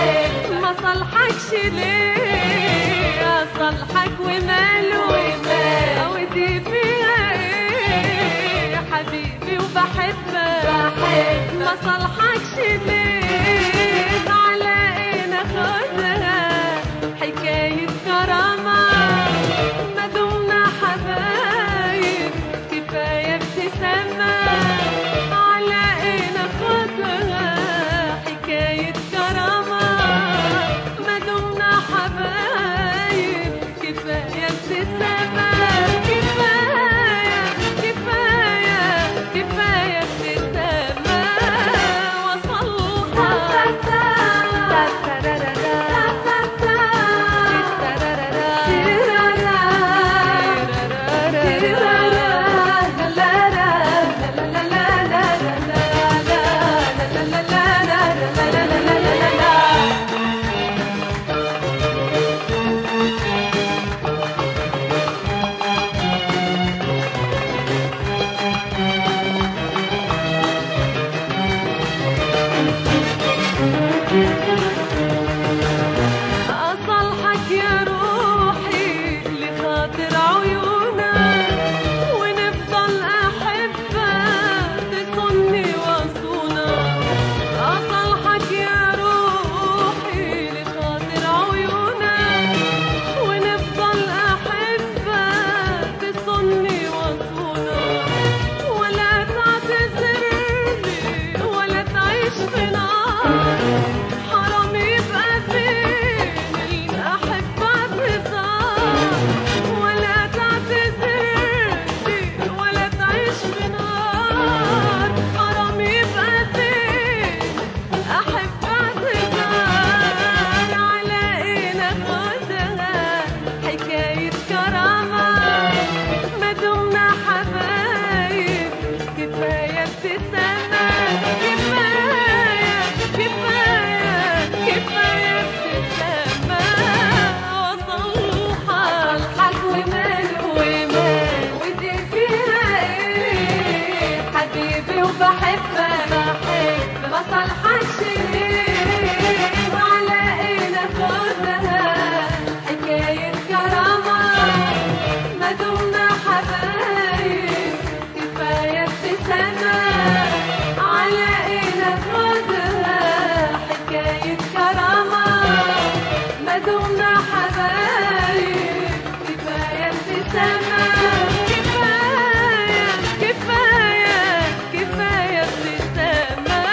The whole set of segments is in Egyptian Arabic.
بحب ما صلحكش ليه صلحك وماله وماله. ودي فيها ايه يا حبيبي وبحبك بحب ما صلحكش ليه على ايه ناخدها حكاية كرامة ما دمنا حبايب كفاية ابتسامة على ايه ناخدها حكاية كرامة ما دمنا حبايب كفاية ابتسامة كفاية كفاية كفاية ابتسامة أصلحك يا روحي لخاطر عيونك ونفضل أحبك تصني وصونك أصلحك يا روحي لخاطر عيونك ونفضل أحبك تصني وصونك ولا تعتذرلي ولا تعيش في نار حرام يبقى بين الأحبة بهزار ولا تعتذرلي ولا تعيش في نار حرام يبقى بين الأحبة بهزار على إيه ناخدها حكاية كرامة ما دمنا حبايب كفاية ابتسامة كفاية كفاية كفاية ابتسامة وصلحك وماله وماله ودي فيها ايه حبيبي وبحبك بحب ما صلحكش ليه وعلى ايه ناخدها حكاية كرامة ما دمنا حبايب كفاية ابتسامة على ايه ناخدها حكاية كرامة ما دمنا حبايب كفاية ابتسامة كفاية كفاية كفاية ابتسامة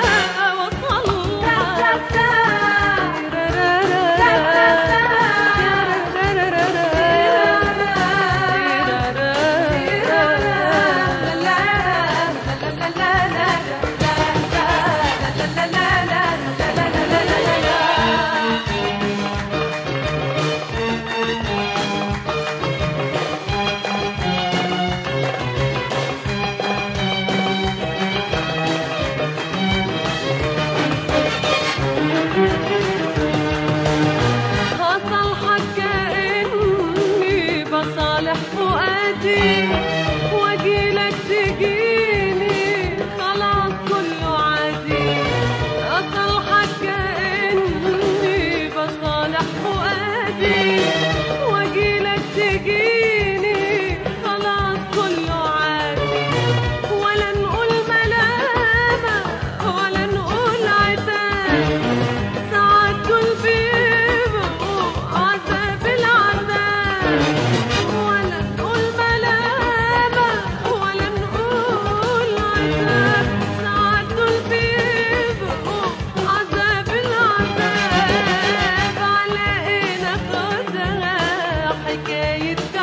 هصلحك كأني بصالح فؤادي واجيلك تجيني خلاص كله عادي هصلحك كأني بصالح فؤادي واجيلك تجيني خلاص كله عادي ولا نقول ملامة ولا نقول عتاب ساعات دول بيبقوا عذاب العذاب ولا نقول ملامة ولا نقول عذاب ساعات دول بيبقوا عذاب العذاب على ايه ناخدها حكاية